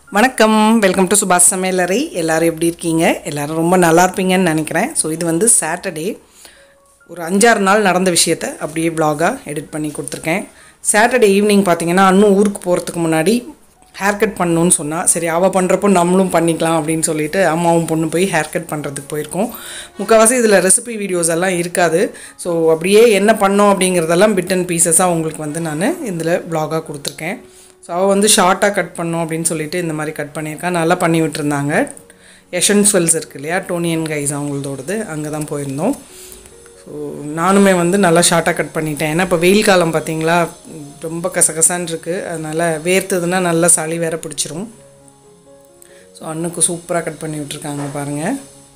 வணக்கம் welcome to சுபாஷ் சமையலறை எல்லாரும் எப்படி இருக்கீங்க எல்லாரும் ரொம்ப நல்லா இருப்பீங்கன்னு நினைக்கிறேன் ஸோ இது வந்து சாட்டர்டே ஒரு அஞ்சாறு நாள் நடந்த விஷயத்த அப்படியே vlog-ஆ எடிட் பண்ணி கொடுத்துருக்கேன் சாட்டர்டே ஈவினிங் பார்த்தீங்கன்னா அண்ணும் ஊருக்கு போகிறதுக்கு முன்னாடி ஹேர் கட் பண்ணணும்னு சொன்னால் சரி அவள் பண்ணுறப்போ நம்மளும் பண்ணிக்கலாம் அப்படின்னு சொல்லிட்டு அம்மாவும் பொண்ணு போய் ஹேர் கட் பண்ணுறதுக்கு போயிருக்கோம் முக்கால்வாசி இதில் ரெசிபி வீடியோஸ் எல்லாம் இருக்காது ஸோ அப்படியே என்ன பண்ணோம் அப்படிங்கிறதெல்லாம் பிட் அண்ட் பீசஸாக உங்களுக்கு வந்து நான் இதில் vlog-ஆ கொடுத்துருக்கேன் ஸோ அவள் வந்து ஷார்ட்டாக கட் பண்ணோம் அப்படின்னு சொல்லிட்டு இந்த மாதிரி கட் பண்ணியிருக்கா நல்லா பண்ணி விட்டுருந்தாங்க யஷன் ஸ்வெல்ஸ் இருக்கு இல்லையா டோனியன் கைஸ் அவங்களதோடது அங்கே தான் போயிருந்தோம் ஸோ நானுமே வந்து நல்லா ஷார்ட்டாக கட் பண்ணிட்டேன் ஏன்னா இப்போ வெயில் காலம் பார்த்தீங்களா ரொம்ப கசகசான்னு இருக்குது அதனால் வேர்த்ததுன்னா நல்லா சளி வேற பிடிச்சிரும் ஸோ அண்ணுக்கு சூப்பராக கட் பண்ணி விட்ருக்காங்க பாருங்கள்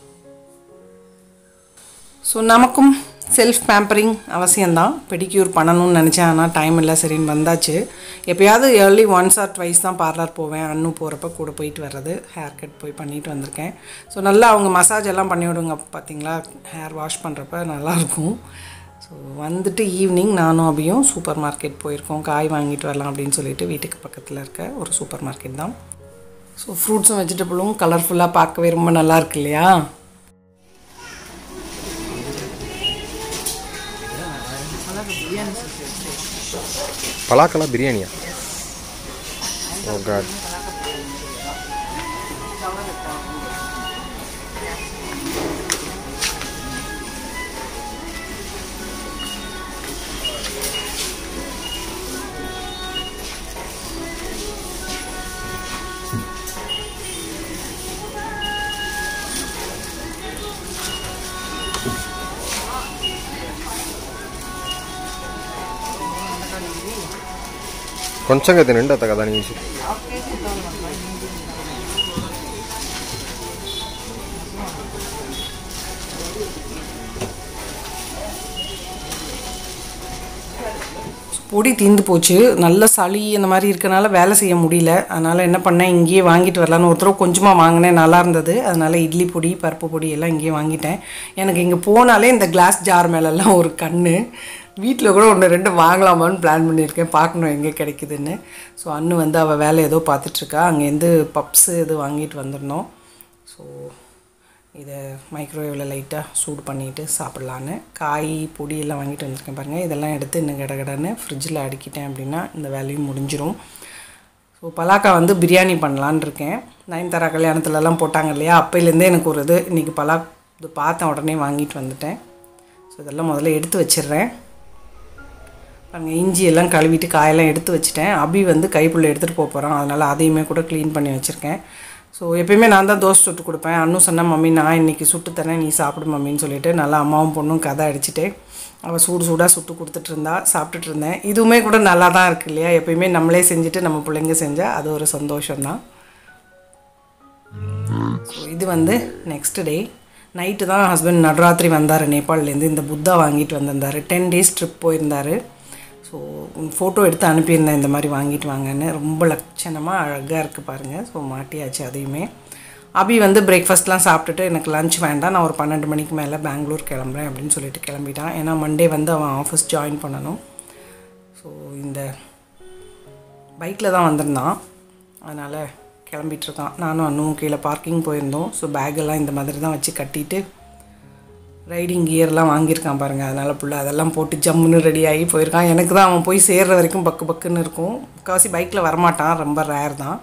ஸோ நமக்கும் செல்ஃப் பேம்பரிங் அவசியம்தான் பெடிக்யூர் பண்ணணும்னு நினச்சேன் ஆனால் டைம் இல்லை சரின்னு வந்தாச்சு எப்பயாவது ஏர்லி ஒன்ஸ் ஆர் ட்வைஸ் தான் பார்லர் போவேன் அண்ணும் போகிறப்ப கூட போயிட்டு வர்றது ஹேர் கட் போய் பண்ணிட்டு வந்திருக்கேன் ஸோ நல்லா அவங்க மசாஜ் எல்லாம் பண்ணி விடுங்க பார்த்தீங்களா ஹேர் வாஷ் பண்ணுறப்ப நல்லாயிருக்கும் ஸோ வந்துட்டு ஈவினிங் நானும் அபியும் சூப்பர் மார்க்கெட் போயிருக்கோம் காய் வாங்கிட்டு வரலாம் அப்படின்னு சொல்லிட்டு வீட்டுக்கு பக்கத்தில் இருக்க ஒரு சூப்பர் மார்க்கெட் தான் ஸோ ஃப்ரூட்ஸும் வெஜிடபிளும் கலர்ஃபுல்லாக பார்க்கவே ரொம்ப நல்லா இருக்கு இல்லையா பலாக்கலா பிரியாணியா ஓ காட் కొంచెంగా తినండి అత్త కదా నుంచి பொடி தீந்து போச்சு நல்ல சளி அந்த மாதிரி இருக்கனால வேலை செய்ய முடியல அதனால் என்ன பண்ணேன் இங்கேயே வாங்கிட்டு வரலான்னு ஒரு தடவை கொஞ்சமாக வாங்கினேன் நல்லா இருந்தது அதனால் இட்லி பொடி பருப்பு பொடி எல்லாம் இங்கேயே வாங்கிட்டேன் எனக்கு இங்கே போனாலே இந்த கிளாஸ் ஜார் மேலெல்லாம் ஒரு கண்ணு வீட்டில் கூட ஒன்று ரெண்டு வாங்கலாமான்னு பிளான் பண்ணியிருக்கேன் பார்க்கணும் எங்கே கிடைக்குதுன்னு ஸோ அண்ணு வந்து அவள் வேலை ஏதோ பார்த்துட்ருக்கா அங்கேருந்து பப்ஸு இது வாங்கிட்டு வந்திருந்தோம் ஸோ இதை மைக்ரோவேவில் லைட்டாக சூடு பண்ணிவிட்டு சாப்பிட்லான்னு காய் பொடி எல்லாம் வாங்கிட்டு வந்திருக்கேன் பாருங்கள் இதெல்லாம் எடுத்து இன்னும் கடகடன்னு ஃப்ரிட்ஜில் அடுக்கிட்டேன் அப்படின்னா இந்த வேலையும் முடிஞ்சிரும் ஸோ பலாக்கா வந்து பிரியாணி பண்ணலான்னு இருக்கேன் நயன்தாரா கல்யாணத்துலலாம் போட்டாங்க இல்லையா அப்போலேருந்தே எனக்கு ஒரு இது இன்றைக்கி பலா இது பார்த்தேன் உடனே வாங்கிட்டு வந்துட்டேன் ஸோ இதெல்லாம் முதல்ல எடுத்து வச்சிடுறேன் பாருங்கள் இஞ்சி எல்லாம் கழுவிட்டு காயெல்லாம் எடுத்து வச்சுட்டேன் அபி வந்து கைப்புள்ள எடுத்துகிட்டு போக போகிறான் அதனால் அதையுமே கூட க்ளீன் பண்ணி வச்சுருக்கேன் ஸோ எப்பயுமே நான் தான் தோசை சுட்டு கொடுப்பேன் அண்ணும் சொன்ன மம்மி நான் இன்றைக்கி சுட்டு தரேன் நீ சாப்பிடு மம்மின்னு சொல்லிட்டு நல்லா அம்மாவும் பொண்ணும் கதை அடிச்சுட்டு அவள் சூடு சூடாக சுட்டு கொடுத்துட்டு இருந்தா சாப்பிட்டுட்டு இருந்தேன் இதுவுமே கூட நல்லா தான் இருக்கு இல்லையா எப்பயுமே நம்மளே செஞ்சுட்டு நம்ம பிள்ளைங்க செஞ்சால் அது ஒரு சந்தோஷம்தான் ஸோ இது வந்து நெக்ஸ்ட் டே நைட்டு தான் ஹஸ்பண்ட் நடுராத்திரி வந்தார் நேபாள்லேருந்து இந்த புத்தா வாங்கிட்டு வந்திருந்தார் டென் டேஸ் ட்ரிப் போயிருந்தார் ஸோ ஃபோட்டோ எடுத்து அனுப்பியிருந்தேன் இந்த மாதிரி வாங்கிட்டு வாங்கன்னு ரொம்ப லட்சணமாக அழகாக இருக்குது பாருங்கள் ஸோ மாட்டியாச்சு அதையுமே அபி வந்து பிரேக்ஃபாஸ்ட்லாம் சாப்பிட்டுட்டு எனக்கு லஞ்ச் வேண்டாம் நான் ஒரு பன்னெண்டு மணிக்கு மேலே பெங்களூர் கிளம்புறேன் அப்படின்னு சொல்லிட்டு கிளம்பிட்டான் ஏன்னா மண்டே வந்து அவன் ஆஃபீஸ் ஜாயின் பண்ணணும் ஸோ இந்த பைக்கில் தான் வந்திருந்தான் அதனால் கிளம்பிட்டுருக்கான் நானும் அண்ணும் கீழே பார்க்கிங் போயிருந்தோம் ஸோ பேக்கெல்லாம் இந்த மாதிரி தான் வச்சு கட்டிட்டு ரைடிங் கியர்லாம் வாங்கியிருக்கான் பாருங்கள் அதனால் புள்ள அதெல்லாம் போட்டு ஜம்முன்னு ரெடி ஆகி போயிருக்கான் எனக்கு தான் அவன் போய் சேர்ற வரைக்கும் பக்கு பக்குன்னு இருக்கும் முக்கால்வாசி பைக்கில் வரமாட்டான் ரொம்ப ரேர் தான்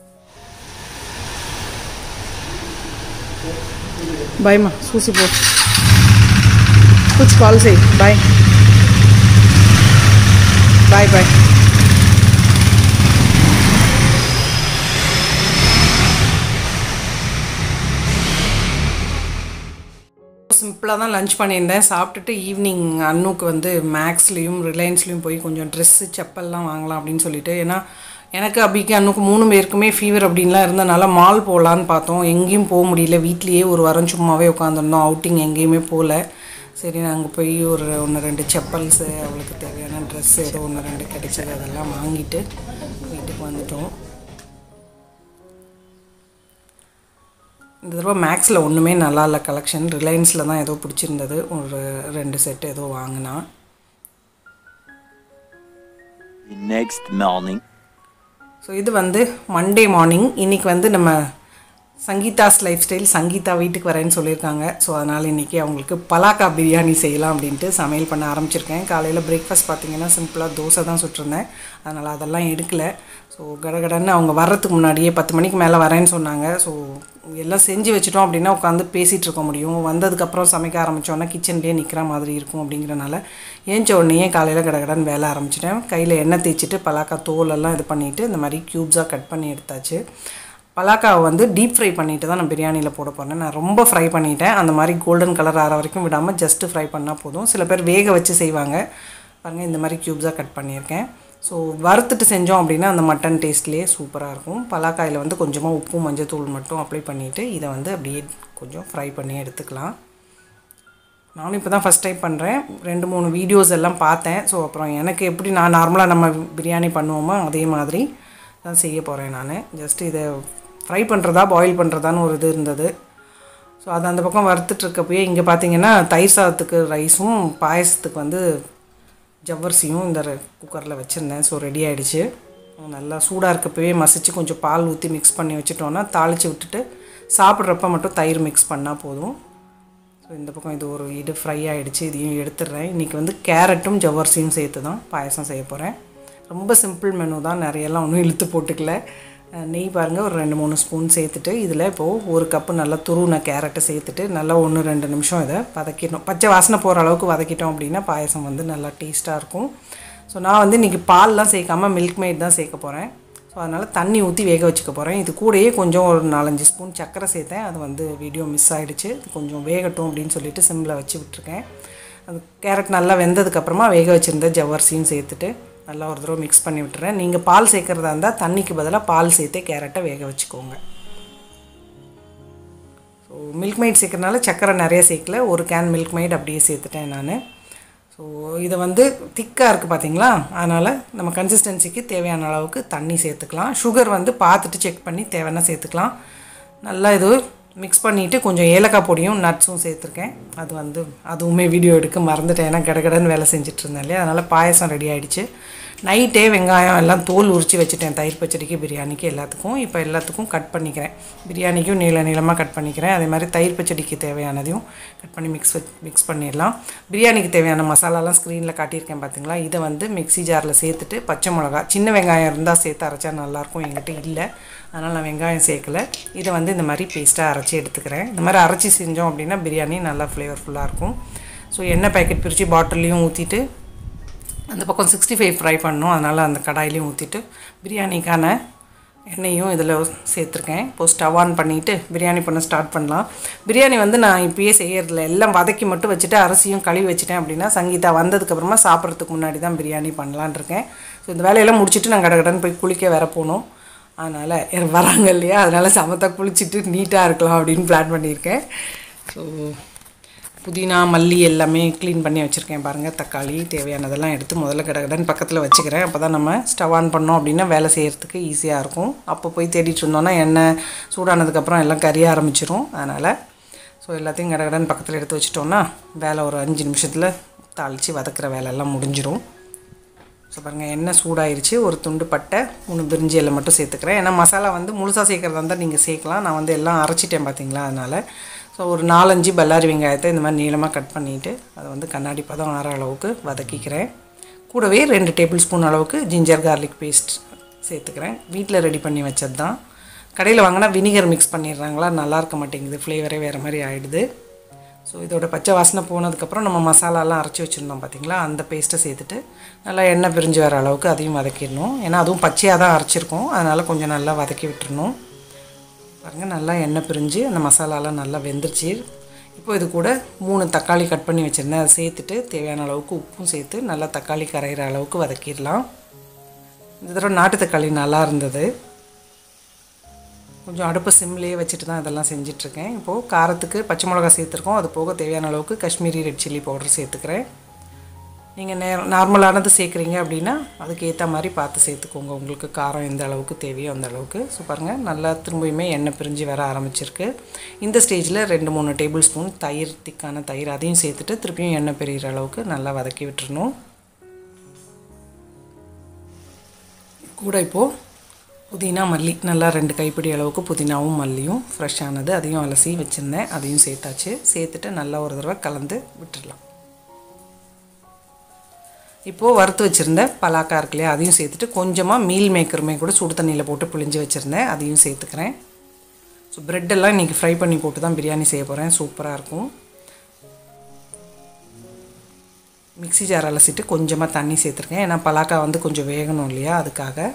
பாய்மா சூசி போ कुछ कॉल से बाय बाय बाय சிம்பிளாக தான் லஞ்ச் பண்ணியிருந்தேன் சாப்பிட்டுட்டு ஈவினிங் அண்ணுக்கு வந்து மேக்ஸ்லேயும் ரிலையன்ஸ்லேயும் போய் கொஞ்சம் ட்ரெஸ்ஸு செப்பல்லாம் வாங்கலாம் அப்படின்னு சொல்லிட்டு ஏன்னா எனக்கு அபிக்கு அண்ணுக்கு மூணு பேருக்குமே ஃபீவர் அப்படின்லாம் இருந்தனால மால் போகலான்னு பார்த்தோம் எங்கேயும் போக முடியல வீட்லேயே ஒரு வாரம் சும்மாவே உட்காந்துருந்தோம் அவுட்டிங் எங்கேயுமே போகல சரி நாங்கள் போய் ஒரு ஒன்று ரெண்டு செப்பல்ஸு அவளுக்கு தேவையான ட்ரெஸ்ஸு ஏதோ ஒன்று ரெண்டு கிடைச்சது அதெல்லாம் வாங்கிட்டு வீட்டுக்கு வந்துட்டோம் இந்த தடவை மேக்ஸில் ஒன்றுமே நல்லா இல்லை கலெக்ஷன் ரிலையன்ஸில் தான் ஏதோ பிடிச்சிருந்தது ஒரு ரெண்டு செட் ஏதோ வாங்கினா The next morning. ஸோ இது வந்து மண்டே மார்னிங் இன்றைக்கி வந்து நம்ம சங்கீதாஸ் லைஃப் ஸ்டைல் சங்கீதா வீட்டுக்கு வரேன்னு சொல்லியிருக்காங்க ஸோ அதனால் இன்றைக்கி அவங்களுக்கு பலாக்கா பிரியாணி செய்யலாம் அப்படின்ட்டு சமையல் பண்ண ஆரம்பிச்சிருக்கேன் காலையில் பிரேக்ஃபாஸ்ட் பார்த்தீங்கன்னா சிம்பிளாக தோசை தான் சுட்டிருந்தேன் அதனால் அதெல்லாம் எடுக்கலை ஸோ கடகடன்னு அவங்க வர்றதுக்கு முன்னாடியே பத்து மணிக்கு மேலே வரேன்னு சொன்னாங்க ஸோ எல்லாம் செஞ்சு வச்சுட்டோம் அப்படின்னா உட்காந்து பேசிகிட்டு இருக்க முடியும் வந்ததுக்கப்புறம் சமைக்க ஆரம்பித்தோன்னா கிச்சன்லேயே நிற்கிற மாதிரி இருக்கும் அப்படிங்கிறனால ஏஞ்ச உடனேயே காலையில் கடகடன்னு வேலை ஆரம்பிச்சிட்டேன் கையில் எண்ணெய் தேய்ச்சிட்டு பலாக்கா தோலெல்லாம் இது பண்ணிவிட்டு இந்த மாதிரி க்யூப்ஸாக கட் பண்ணி எடுத்தாச்சு பலாக்காவை வந்து டீப் ஃப்ரை பண்ணிட்டு தான் நான் பிரியாணியில் போட போகிறேன் நான் ரொம்ப ஃப்ரை பண்ணிட்டேன் அந்த மாதிரி கோல்டன் கலர் ஆற வரைக்கும் விடாமல் ஜஸ்ட்டு ஃப்ரை பண்ணால் போதும் சில பேர் வேக வச்சு செய்வாங்க பாருங்கள் இந்த மாதிரி க்யூப்ஸாக கட் பண்ணியிருக்கேன் ஸோ வறுத்துட்டு செஞ்சோம் அப்படின்னா அந்த மட்டன் டேஸ்ட்லேயே சூப்பராக இருக்கும் பலாக்காயில் வந்து கொஞ்சமாக உப்பு மஞ்சள் தூள் மட்டும் அப்ளை பண்ணிவிட்டு இதை வந்து அப்படியே கொஞ்சம் ஃப்ரை பண்ணி எடுத்துக்கலாம் நானும் இப்போ தான் ஃபஸ்ட் டைம் பண்ணுறேன் ரெண்டு மூணு வீடியோஸ் எல்லாம் பார்த்தேன் ஸோ அப்புறம் எனக்கு எப்படி நான் நார்மலாக நம்ம பிரியாணி பண்ணுவோமோ அதே மாதிரி தான் செய்ய போகிறேன் நான் ஜஸ்ட் இதை ஃப்ரை பண்ணுறதா பாயில் பண்ணுறதான்னு ஒரு இது இருந்தது ஸோ அது அந்த பக்கம் வறுத்துட்ருக்கப்பயே இங்கே பார்த்தீங்கன்னா தயிர் சாதத்துக்கு ரைஸும் பாயசத்துக்கு வந்து ஜவ்வரிசியும் இந்த குக்கரில் வச்சுருந்தேன் ஸோ ரெடி ஆகிடுச்சு நல்லா சூடாக இருக்கப்பவே மசிச்சு கொஞ்சம் பால் ஊற்றி மிக்ஸ் பண்ணி வச்சுட்டோன்னா தாளித்து விட்டுட்டு சாப்பிட்றப்ப மட்டும் தயிர் மிக்ஸ் பண்ணால் போதும் ஸோ இந்த பக்கம் இது ஒரு இது ஃப்ரை ஆகிடுச்சு இதையும் எடுத்துடுறேன் இன்றைக்கி வந்து கேரட்டும் ஜவ்வரிசியும் சேர்த்து தான் பாயசம் செய்ய போகிறேன் ரொம்ப சிம்பிள் மெனு தான் நிறையெல்லாம் ஒன்றும் இழுத்து போட்டுக்கல நெய் பாருங்கள் ஒரு ரெண்டு மூணு ஸ்பூன் சேர்த்துட்டு இதில் இப்போது ஒரு கப்பு நல்லா துருவின கேரட்டை சேர்த்துட்டு நல்லா ஒன்று ரெண்டு நிமிஷம் இதை வதக்கிடணும் பச்சை வாசனை போகிற அளவுக்கு வதக்கிட்டோம் அப்படின்னா பாயசம் வந்து நல்லா டேஸ்ட்டாக இருக்கும் ஸோ நான் வந்து இன்றைக்கி பால்லாம் சேர்க்காமல் மில்க் மேட் தான் சேர்க்க போகிறேன் ஸோ அதனால் தண்ணி ஊற்றி வேக வச்சுக்க போகிறேன் இது கூடயே கொஞ்சம் ஒரு நாலஞ்சு ஸ்பூன் சர்க்கரை சேர்த்தேன் அது வந்து வீடியோ மிஸ் ஆகிடுச்சு இது கொஞ்சம் வேகட்டும் அப்படின்னு சொல்லிட்டு சிம்மில் வச்சு விட்ருக்கேன் அது கேரட் நல்லா வெந்ததுக்கப்புறமா வேக வச்சுருந்த ஜவ்வரிசியும் சேர்த்துட்டு நல்லா ஒரு தடவை மிக்ஸ் பண்ணி விட்டுறேன் நீங்கள் பால் சேர்க்குறதா இருந்தால் தண்ணிக்கு பதிலாக பால் சேர்த்து கேரட்டை வேக வச்சுக்கோங்க ஸோ மில்க் மைட் சேர்க்கறனால சர்க்கரை நிறைய சேர்க்கல ஒரு கேன் மில்க் மைட் அப்படியே சேர்த்துட்டேன் நான் ஸோ இதை வந்து திக்காக இருக்குது பார்த்தீங்களா அதனால் நம்ம கன்சிஸ்டன்சிக்கு தேவையான அளவுக்கு தண்ணி சேர்த்துக்கலாம் சுகர் வந்து பார்த்துட்டு செக் பண்ணி தேவைன்னா சேர்த்துக்கலாம் நல்லா இது மிக்ஸ் பண்ணிவிட்டு கொஞ்சம் ஏலக்காய் பொடியும் நட்ஸும் சேர்த்துருக்கேன் அது வந்து அதுவுமே வீடியோ எடுக்க மறந்துட்டேன் ஏன்னா கடகடன்னு வேலை செஞ்சுட்டு இருந்தேன் இல்லையா அதனால் பாயசம் ரெடி ஆகிடுச்சு நைட்டே வெங்காயம் எல்லாம் தோல் உரித்து வச்சுட்டேன் தயிர் பச்சடிக்கு பிரியாணிக்கு எல்லாத்துக்கும் இப்போ எல்லாத்துக்கும் கட் பண்ணிக்கிறேன் பிரியாணிக்கும் நீள நீளமாக கட் பண்ணிக்கிறேன் அதே மாதிரி தயிர் பச்சடிக்கு தேவையானதையும் கட் பண்ணி மிக்ஸ் மிக்ஸ் பண்ணிடலாம் பிரியாணிக்கு தேவையான மசாலாலாம் ஸ்க்ரீனில் காட்டியிருக்கேன் பார்த்தீங்களா இதை வந்து மிக்ஸி ஜாரில் சேர்த்துட்டு பச்சை மிளகா சின்ன வெங்காயம் இருந்தால் சேர்த்து அரைச்சா நல்லாயிருக்கும் என்கிட்ட இல்லை அதனால் நான் வெங்காயம் சேர்க்கல இதை வந்து இந்த மாதிரி பேஸ்ட்டாக அரைச்சி எடுத்துக்கிறேன் இந்த மாதிரி அரைச்சி செஞ்சோம் அப்படின்னா பிரியாணி நல்லா ஃப்ளேவர்ஃபுல்லாக இருக்கும் ஸோ எண்ணெய் பேக்கெட் பிரித்து பாட்டில்லையும் ஊற்றிட்டு அந்த பக்கம் சிக்ஸ்டி ஃபைவ் ஃப்ரை பண்ணோம் அதனால் அந்த கடாயிலையும் ஊற்றிட்டு பிரியாணிக்கான எண்ணெயும் இதில் சேர்த்துருக்கேன் இப்போது ஸ்டவ் ஆன் பண்ணிவிட்டு பிரியாணி பண்ண ஸ்டார்ட் பண்ணலாம் பிரியாணி வந்து நான் இப்பயே செய்யறதில்ல எல்லாம் வதக்கி மட்டும் வச்சுட்டு அரிசியும் கழுவி வச்சுட்டேன் அப்படின்னா சங்கீதா வந்ததுக்கப்புறமா சாப்பிட்றதுக்கு முன்னாடி தான் பிரியாணி பண்ணலான் இருக்கேன் ஸோ இந்த வேலையெல்லாம் முடிச்சுட்டு நான் கடகடன்னு போய் குளிக்க வேற போகணும் அதனால் வராங்க இல்லையா அதனால் சமத்தாக குளிச்சுட்டு நீட்டாக இருக்கலாம் அப்படின்னு பிளான் பண்ணியிருக்கேன் ஸோ புதினா மல்லி எல்லாமே க்ளீன் பண்ணி வச்சுருக்கேன் பாருங்கள் தக்காளி தேவையானதெல்லாம் எடுத்து முதல்ல கடகடன்னு பக்கத்தில் வச்சுக்கிறேன் அப்போ தான் நம்ம ஸ்டவ் ஆன் பண்ணோம் அப்படின்னா வேலை செய்கிறதுக்கு ஈஸியாக இருக்கும் அப்போ போய் தேடிட்டு இருந்தோன்னா எண்ணெய் சூடானதுக்கப்புறம் எல்லாம் கறிய ஆரம்பிச்சிரும் அதனால் ஸோ எல்லாத்தையும் கடகடன்னு பக்கத்தில் எடுத்து வச்சிட்டோன்னா வேலை ஒரு அஞ்சு நிமிஷத்தில் தாளித்து வதக்கிற வேலையெல்லாம் முடிஞ்சிரும் ஸோ பாருங்கள் எண்ணெய் சூடாயிருச்சு ஒரு துண்டு பட்டை மூணு பிரிஞ்சி எல்லாம் மட்டும் சேர்த்துக்கிறேன் ஏன்னா மசாலா வந்து முழுசாக சேர்க்குறதா இருந்தால் நீங்கள் சேர்க்கலாம் நான் வந்து எல்லாம் அரைச்சிட்டேன் பார்த்தீங்களா அதனால் ஸோ ஒரு நாலஞ்சு பல்லாரி வெங்காயத்தை இந்த மாதிரி நீளமாக கட் பண்ணிவிட்டு அதை வந்து கண்ணாடி பதம் ஆற அளவுக்கு வதக்கிக்கிறேன் கூடவே ரெண்டு டேபிள் ஸ்பூன் அளவுக்கு ஜிஞ்சர் கார்லிக் பேஸ்ட் சேர்த்துக்கிறேன் வீட்டில் ரெடி பண்ணி வச்சது தான் கடையில் வாங்கினா வினிகர் மிக்ஸ் பண்ணிடுறாங்களா நல்லா இருக்க மாட்டேங்குது ஃப்ளேவரே வேறு மாதிரி ஆகிடுது ஸோ இதோட பச்சை வாசனை போனதுக்கப்புறம் நம்ம மசாலாலாம் அரைச்சி வச்சுருந்தோம் பார்த்தீங்களா அந்த பேஸ்ட்டை சேர்த்துட்டு நல்லா எண்ணெய் பிரிஞ்சு வர அளவுக்கு அதையும் வதக்கிடணும் ஏன்னா அதுவும் பச்சையாக தான் அரைச்சிருக்கோம் அதனால் கொஞ்சம் நல்லா வதக்கி விட்டுறணும் பாருங்கள் நல்லா எண்ணெய் பிரிஞ்சு அந்த மசாலாலாம் நல்லா வெந்துருச்சு இப்போ இது கூட மூணு தக்காளி கட் பண்ணி வச்சுருந்தேன் அதை சேர்த்துட்டு தேவையான அளவுக்கு உப்பும் சேர்த்து நல்லா தக்காளி கரைகிற அளவுக்கு வதக்கிடலாம் இந்த தடவை நாட்டு தக்காளி நல்லா இருந்தது கொஞ்சம் அடுப்பு சிம்லேயே வச்சுட்டு தான் இதெல்லாம் செஞ்சிட்ருக்கேன் இப்போது காரத்துக்கு பச்சை மிளகா சேர்த்துருக்கோம் அது போக தேவையான அளவுக்கு காஷ்மீரி ரெட் சில்லி பவுடர் சேர்த்துக்கிறேன் நீங்கள் நே நார்மலானது சேர்க்குறீங்க அப்படின்னா அதுக்கு ஏற்ற மாதிரி பார்த்து சேர்த்துக்கோங்க உங்களுக்கு காரம் எந்த அளவுக்கு தேவையோ அந்த அளவுக்கு ஸோ பாருங்கள் நல்லா திரும்பியுமே எண்ணெய் பிரிஞ்சு வர ஆரம்பிச்சிருக்கு இந்த ஸ்டேஜில் ரெண்டு மூணு டேபிள் ஸ்பூன் தயிர் திக்கான தயிர் அதையும் சேர்த்துட்டு திருப்பியும் எண்ணெய் பிரிகிற அளவுக்கு நல்லா வதக்கி விட்டுறணும் கூட இப்போது புதினா மல்லி நல்லா ரெண்டு கைப்பிடி அளவுக்கு புதினாவும் மல்லியும் ஃப்ரெஷ்ஷானது அதையும் அலசி வச்சுருந்தேன் அதையும் சேர்த்தாச்சு சேர்த்துட்டு நல்லா ஒரு தடவை கலந்து விட்டுடலாம் இப்போது வறுத்து வச்சுருந்த பலாக்கா இருக்கு இல்லையா அதையும் சேர்த்துட்டு கொஞ்சமாக மீல் மேக்கருமே கூட சுடு தண்ணியில் போட்டு புளிஞ்சு வச்சுருந்தேன் அதையும் சேர்த்துக்கிறேன் ஸோ ப்ரெட்டெல்லாம் இன்றைக்கி ஃப்ரை பண்ணி போட்டு தான் பிரியாணி செய்ய போகிறேன் சூப்பராக இருக்கும் மிக்ஸி ஜார் அலசிட்டு கொஞ்சமாக தண்ணி சேர்த்துருக்கேன் ஏன்னா பலாக்கா வந்து கொஞ்சம் வேகணும் இல்லையா அதுக்காக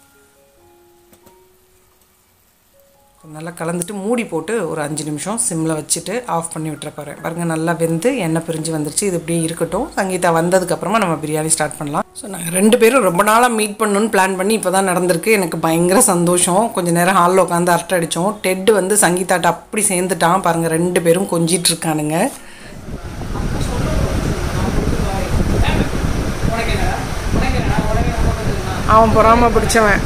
நல்லா கலந்துட்டு மூடி போட்டு ஒரு அஞ்சு நிமிஷம் சிம்மில் வச்சுட்டு ஆஃப் பண்ணி விட்டுற போகிறேன் பாருங்கள் நல்லா வெந்து எண்ணெய் பிரிஞ்சு வந்துருச்சு இது இப்படியே இருக்கட்டும் சங்கீதா வந்ததுக்கப்புறமா நம்ம பிரியாணி ஸ்டார்ட் பண்ணலாம் ஸோ நாங்கள் ரெண்டு பேரும் ரொம்ப நாளாக மீட் பண்ணணும்னு பிளான் பண்ணி இப்போ தான் நடந்திருக்கு எனக்கு பயங்கர சந்தோஷம் கொஞ்சம் நேரம் ஹாலில் உட்காந்து அரட்டை அடித்தோம் டெட் வந்து சங்கீதாட்ட அப்படி சேர்ந்துட்டான் பாருங்கள் ரெண்டு பேரும் கொஞ்சிட்டு இருக்கானுங்க அவன் பொறாம பிடிச்சவன்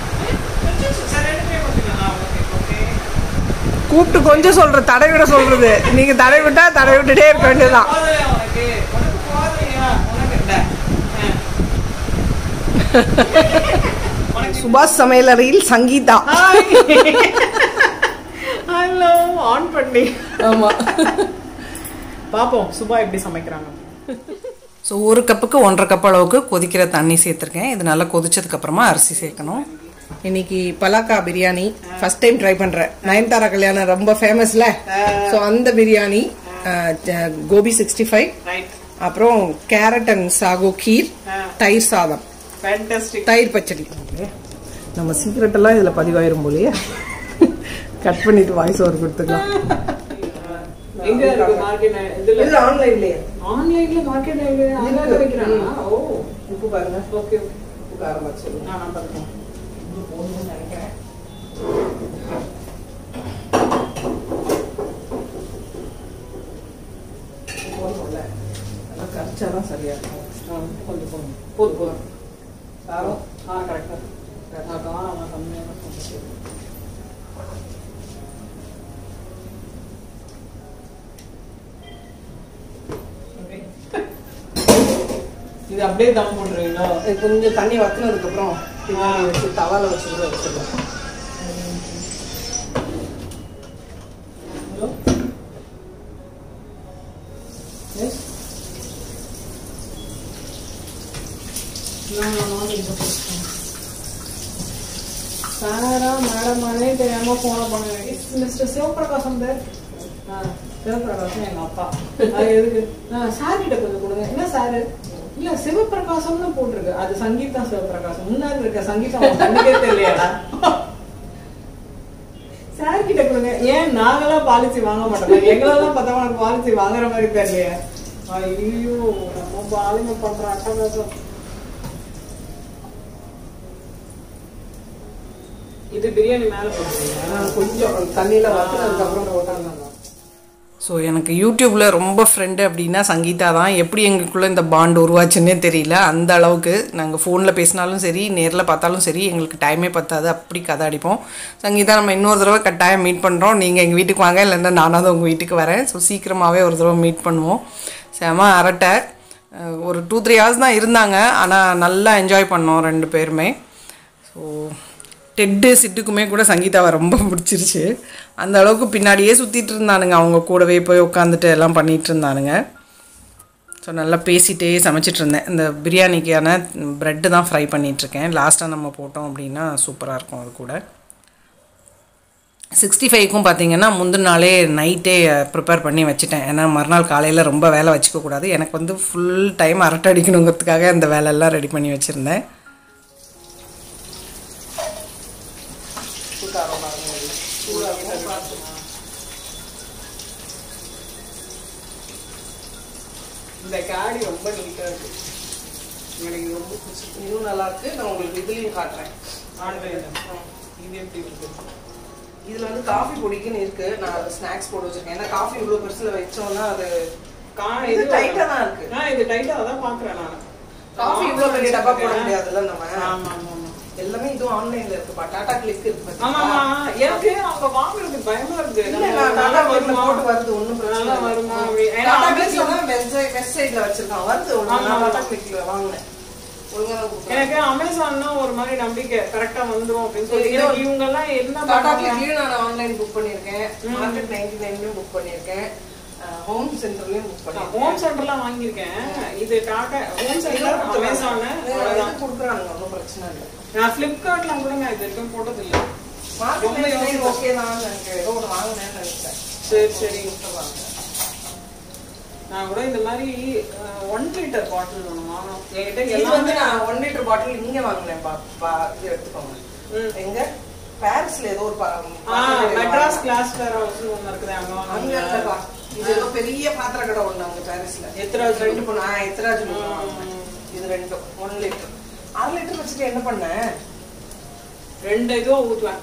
கூப்பிட்டு கொஞ்சம் சொல்ற தடை விட சொல்றது நீங்க தடை விட்டா தடை விட்டுட்டே இருக்க வேண்டியதுதான் சுபாஷ் சமையலறையில் சங்கீதா ஹலோ ஆன் பண்ணி ஆமா பாப்போம் சுபா எப்படி சமைக்கிறாங்க ஸோ ஒரு கப்புக்கு ஒன்றரை கப் அளவுக்கு கொதிக்கிற தண்ணி சேர்த்துருக்கேன் இது நல்லா கொதிச்சதுக்கப்புறமா அரிசி சேர்க்கணும் இன்னைக்கு பலாக்கா பிரியாணி ஃபர்ஸ்ட் டைம் ட்ரை பண்ணுறேன் நயன்தாரா கல்யாணம் ரொம்ப ஃபேமஸ்ல ஸோ அந்த பிரியாணி அஹ், ஜ- கோபி சிக்ஸ்டி ஃபைவ் ரைட் அப்புறம் கேரட் அண்ட் சாகோ கீர் தயிர் சாதம் ஃபேண்டாஸ்டிக் தயிர் பச்சடி நம்ம சீக்ரெட் எல்லாம் இதில் பதிவாயிரும் போலயே கட் பண்ணிட்டு வாய்ஸ் ஓவர் கொடுத்துக்கலாம் எங்க இருக்கு மார்க்கெட் இதுல இது ஆன்லைன்லயே ஆன்லைன்ல மார்க்கெட் அங்க வைக்கிறாங்க ஓ உப்பு பாருங்க ஓகே ஓகே உப்பு காரம் வச்சிருக்கோம் நான் நான் பார்க்கிறேன் நினைக்கிறேன் போதும்ல நல்லா கரைச்சாதான் சரியா இருக்கும் ஆ, கொஞ்சம் போதும் போதும் போதும் காரம் ஆ கரெக்டா நான் காரம் கம்மியாக தான் இது அப்படியே தம் போட்டுருவீங்களா இது கொஞ்சம் தண்ணி வத்தினதுக்கு அப்புறம் பின்னாடி வச்சு தவால வச்சு கூட வச்சிடலாம் ஹலோ எஸ் சாரா மேடமானே தெரியாம போன பண்ணுவேன் மிஸ்டர் சிவபிரகாசம் பேர் ஆ சிவபிரகாசம் எங்க அப்பா அது எதுக்கு சார் கிட்ட கொஞ்சம் கொடுங்க என்ன சாரு இல்ல சிவபிரகாசம்னு போட்டிருக்கு அது சங்கீதா சிவபிரகாசம் முன்னாடி இருக்க சங்கீதா உன் கண்ணுக்கே தெரியலையாடா சார் கிட்ட கொடுங்க ஏன் நாங்களாம் பாலிசி வாங்க மாட்டோம் எங்களெல்லாம் பார்த்தா உனக்கு பாலிசி வாங்குற மாதிரி தெரியலையே ஐயோ நம்ம பாலிங்க பண்ற அட்டகாசம் இது பிரியாணி மேல போட்டுருக்கீங்க கொஞ்சம் தண்ணியில் வத்தினதுக்கு அப்புறம் போட்டாங்க ஸோ எனக்கு யூடியூப்பில் ரொம்ப ஃப்ரெண்டு அப்படின்னா சங்கீதா தான் எப்படி எங்களுக்குள்ளே இந்த பாண்ட் உருவாச்சுன்னே தெரியல அந்த அளவுக்கு நாங்கள் ஃபோனில் பேசினாலும் சரி நேரில் பார்த்தாலும் சரி எங்களுக்கு டைமே பத்தாது அப்படி கதை அடிப்போம் சங்கீதா நம்ம இன்னொரு தடவை கட்டாயம் மீட் பண்ணுறோம் நீங்கள் எங்கள் வீட்டுக்கு வாங்க இல்லைன்னா நானாவது உங்கள் வீட்டுக்கு வரேன் ஸோ சீக்கிரமாகவே ஒரு தடவை மீட் பண்ணுவோம் செம அரட்டை அஹ் ஒரு டூ த்ரீ ஹவர்ஸ் தான் இருந்தாங்க ஆனால் நல்லா என்ஜாய் பண்ணோம் ரெண்டு பேருமே ஸோ டெட்டு சிட்டுக்குமே கூட சங்கீதாவை ரொம்ப பிடிச்சிருச்சு அந்த அளவுக்கு பின்னாடியே சுற்றிட்டு இருந்தானுங்க அவங்க கூடவே போய் உட்காந்துட்டு எல்லாம் பண்ணிகிட்டு இருந்தானுங்க ஸோ நல்லா பேசிகிட்டே சமைச்சிட்டு இருந்தேன் இந்த பிரியாணிக்கான ப்ரெட்டு தான் ஃப்ரை பண்ணிகிட்ருக்கேன் லாஸ்ட்டாக நம்ம போட்டோம் அப்படின்னா சூப்பராக இருக்கும் அது கூட சிக்ஸ்டி ஃபைவ்க்கும் பார்த்தீங்கன்னா முந்தின நாளே நைட்டே ப்ரிப்பேர் பண்ணி வச்சுட்டேன் ஏன்னா மறுநாள் காலையில் ரொம்ப வேலை வச்சுக்க கூடாது எனக்கு வந்து ஃபுல் டைம் அரட்டை அடிக்கணுங்கிறதுக்காக அந்த வேலையெல்லாம் ரெடி பண்ணி வச்சுருந்தேன் இந்த காடி ரொம்ப நீட்டா இருக்கு எனக்கு இது ரொம்ப பிடிச்சிருக்கு இதுவும் நல்லா இருக்கு நான் உங்களுக்கு இதுலேயும் காட்டுறேன் ஆன்லைன்ல இது எப்படி இருக்கு இதில் வந்து காஃபி பொடிக்குன்னு இருக்கு நான் அது ஸ்நாக்ஸ் போட்டு வச்சிருக்கேன் ஏன்னா காஃபி இவ்வளோ பெருசில் வச்சோம்னா அது கா இது டைட்டாக தான் இருக்கு ஆ இது டைட்டா அதான் பாக்குறேன் நான் காஃபி இவ்வளோ பெரிய டப்பா போட முடியாதுல்ல நம்ம ஆமா ஆமா ஆமா எல்லாமே இதுவும் ஆன்லைன்ல இருக்குப்பா டாடா கிளிக் இருக்கு ஆமா பாத்தீங்களா? ஆமா எனக்கு அவங்க வாங்குறதுக்கு பயமா இருக்கு இல்ல நான் டாடா கிளிக்ல போட்டு வருது ஒன்றும் பிரச்சனை நல்லா இல்லை. வருமா அப்படி? ஏன்னா டாடா Amazon- கிளிக்ல தான் வெஸ்ட் வெஸ்ட் சைட்ல வச்சிருக்கான் வருது ஒன்று ஆமா, நான் ஆமா. டாடா கிளிக்ல வாங்கினேன் ஒழுங்கா தான் கொடுக்குறாங்க எனக்கு அமேசான்னா ஒரு மாதிரி நம்பிக்கை கரெக்டா வந்துரும் அப்படின்னு சொல்லி இது எனக்கு இவங்க எல்லாம் என்ன டாடா பண்றாங்க கிளிக்லயும் நான் ஆன்லைன் புக் பண்ணியிருக்கேன் மார்க்கெட் நைன்டி நைன்லயும் புக் பண்ணியிருக்கேன் ஹோம் சென்டர்லயும் புக் பண்ணியிருக்கேன் ஹோம் சென்டர்லாம் வாங்கியிருக்கேன் இது டாடா ஹோம் சென்டர் அமேசான் இது கொடுக்குறாங்க ஒன்றும் பிரச்சனை இல்லை நான் பிளிப்கார்ட்ல கூட நான் இது வரைக்கும் போட்டது இல்லை மார்க்கெட் நைன்டி ஓகே தான் எனக்கு ஏதோ ஒன்று வாங்கினேன்னு நினைக்கிறேன் சரி சரி கொடுத்துருவாங்க நான் கூட இந்த மாதிரி ஒன் லிட்டர் பாட்டில் ஒன்று வாங்கணும் என்கிட்ட இது எல்லாமே வந்து நான் ஒன் லிட்டர் பாட்டில் இங்க வாங்கினேன் பா பா இது எடுத்துக்கோங்க ம். எங்க பாரிஸ்ல ஏதோ ஒரு பா- ஆ பாத்திரம் மெட்ராஸ் கிளாஸ் வேற ஹவுஸ் ஒன்று இருக்குது அங்க அங்க வாங்கினேன். இல்லப்பா இது ஏதோ பெரிய பாத்திர கடை ஒண்ணு அங்க பாரிஸ்ல எத்திராஜ் ரெண்டு பொண்ணு ஆ எத்திராஜ் இது ரெண்டும் ஒன் லிட்டர் அரை லிட்டர் வச்சுட்டு என்ன பண்ணேன் ரெண்டு இதுவும் ஊற்றுவேன்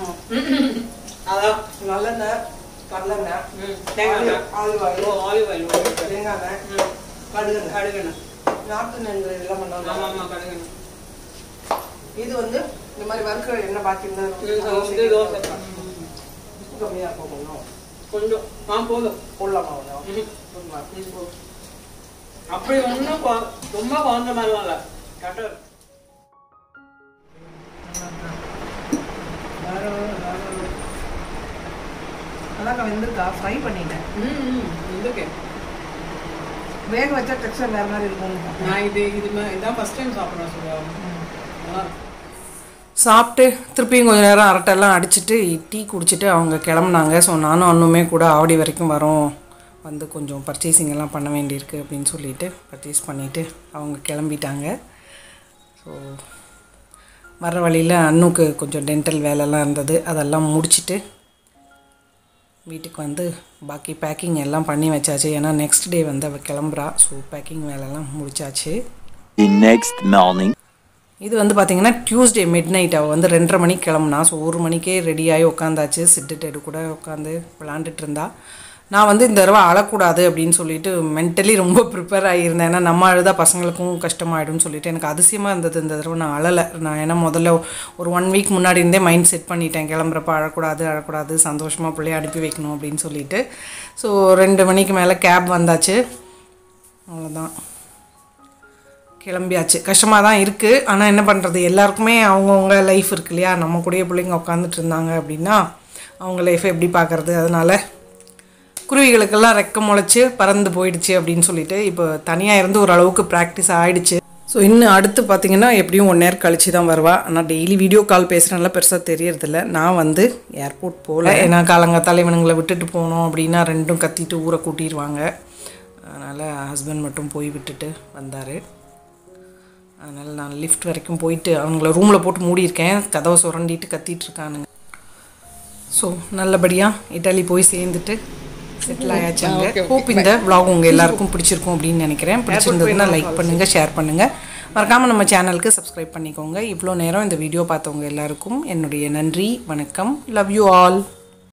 அதான் நல்லெண்ணெய் கடலெண்ணெய் ம், தேங்காய் எண்ணெய். Olive oil oh olive oil ஊற்றிருக்கேன். தேங்காய் எண்ணெய் ம், கடுகு கடுகுண்ணே நாட்டு நெல் எல்லாம் ஆமா பண்ணாங்க ஆமா கடுகுண்ணே இது வந்து இந்த மாதிரி வறுக்கிற எண்ணெய் பாக்கி இருந்தா ம், அது வந்து தோசை உப்பு கம்மியா இருக்கும் கொஞ்சம் கொஞ்சம் ஆ போதும் போடலாமா கொஞ்சம் ம். போதுமா? ம், போதும். அப்படி ஒன்றும் ரொம்ப குழந்த மாதிரிலாம் இல்லை கரெக்டாக இருக்கு அதான் வெந்திருக்கா ஃப்ரை பண்ணிட்டேன் ம் ம் இதுக்கு வேக வச்சா டெக்ஸ்டர் வேற மாதிரி இருக்கும் நான் இது இது மாதிரி இதான் ஃபர்ஸ்ட் டைம் சாப்பிட்றேன் சொல்லுவா சாப்பிட்டு திருப்பியும் கொஞ்ச நேரம் அரட்டெல்லாம் அடிச்சுட்டு டீ குடிச்சிட்டு அவங்க கிளம்புனாங்க ஸோ நானும் அண்ணுமே கூட ஆவடி வரைக்கும் வரோம் வந்து கொஞ்சம் பர்ச்சேசிங் எல்லாம் பண்ண வேண்டியிருக்கு அப்படின்னு சொல்லிட்டு பர்ச்சேஸ் பண்ணிவிட்டு அவங்க கிளம்பிட்டாங்க ஸோ வர வழியில் அண்ணுக்கு கொஞ்சம் டென்டல் வேலைலாம் இருந்தது அதெல்லாம் முடிச்சிட்டு வீட்டுக்கு வந்து பாக்கி பேக்கிங் எல்லாம் பண்ணி வச்சாச்சு ஏன்னா நெக்ஸ்ட் டே வந்து அவள் கிளம்புறா ஸோ பேக்கிங் வேலைலாம் முடிச்சாச்சு The next morning. இது வந்து பார்த்தீங்கன்னா டியூஸ்டே மிட் நைட் அவள் வந்து ரெண்டரை மணிக்கு கிளம்புனா ஸோ ஒரு மணிக்கே ரெடியாகி உட்காந்தாச்சு சிட்டுட்டெடு கூட உட்காந்து விளாண்டுட்டு இருந்தா நான் வந்து இந்த தடவை அழக்கூடாது அப்படின்னு சொல்லிட்டு மென்டலி ரொம்ப ப்ரிப்பேர் ஆகியிருந்தேன் ஏன்னா நம்ம அழுதா பசங்களுக்கும் கஷ்டமாயிடும்னு சொல்லிட்டு எனக்கு அதிசயமாக இருந்தது இந்த தடவை நான் அழலை நான் ஏன்னா முதல்ல ஒரு ஒன் வீக் முன்னாடி இருந்தே மைண்ட் செட் பண்ணிட்டேன் கிளம்புறப்ப அழக்கூடாது அழக்கூடாது சந்தோஷமாக பிள்ளைய அனுப்பி வைக்கணும் அப்படின்னு சொல்லிட்டு ஸோ ரெண்டு மணிக்கு மேலே கேப் வந்தாச்சு அவ்வளோதான் கிளம்பியாச்சு கஷ்டமாக தான் இருக்குது ஆனால் என்ன பண்ணுறது எல்லாருக்குமே அவங்கவுங்க லைஃப் இருக்கு இல்லையா நம்ம கூடயே பிள்ளைங்க உட்காந்துட்டு இருந்தாங்க அப்படின்னா அவங்க லைஃப்பை எப்படி பார்க்குறது அதனால் குருவிகளுக்கெல்லாம் ரெக்க முளைச்சி பறந்து போயிடுச்சு அப்படின்னு சொல்லிட்டு இப்போ தனியாக இருந்து ஓரளவுக்கு ப்ராக்டிஸ் ஆயிடுச்சு ஸோ இன்னும் அடுத்து பார்த்தீங்கன்னா எப்படியும் ஒன் நேரம் கழிச்சு தான் வருவா ஆனால் டெய்லி வீடியோ கால் பேசுகிறனால பெருசாக தெரியறதில்ல நான் வந்து ஏர்போர்ட் போகல ஏன்னா காலங்காத்தால இவனுங்களை விட்டுட்டு போகணும் அப்படின்னா ரெண்டும் கத்திட்டு ஊரை கூட்டிடுவாங்க அதனால் ஹஸ்பண்ட் மட்டும் போய் விட்டுட்டு வந்தார் அதனால் நான் லிஃப்ட் வரைக்கும் போயிட்டு அவங்கள ரூமில் போட்டு மூடியிருக்கேன் கதவை சுரண்டிட்டு கத்திட்டு இருக்கானுங்க ஸோ நல்லபடியாக இட்டாலி போய் சேர்ந்துட்டு செட்டில் ஆயாச்சாங்க ஹோப் இந்த vlog உங்கள் எல்லாருக்கும் பிடிச்சிருக்கும் அப்படின்னு நினைக்கிறேன் பிடிச்சிருந்ததுன்னா லைக் பண்ணுங்கள் ஷேர் பண்ணுங்கள் மறக்காமல் நம்ம சேனலுக்கு சப்ஸ்கிரைப் பண்ணிக்கோங்க இவ்வளோ நேரம் இந்த வீடியோ பார்த்தவங்க எல்லாருக்கும் என்னுடைய நன்றி வணக்கம் லவ் யூ ஆல்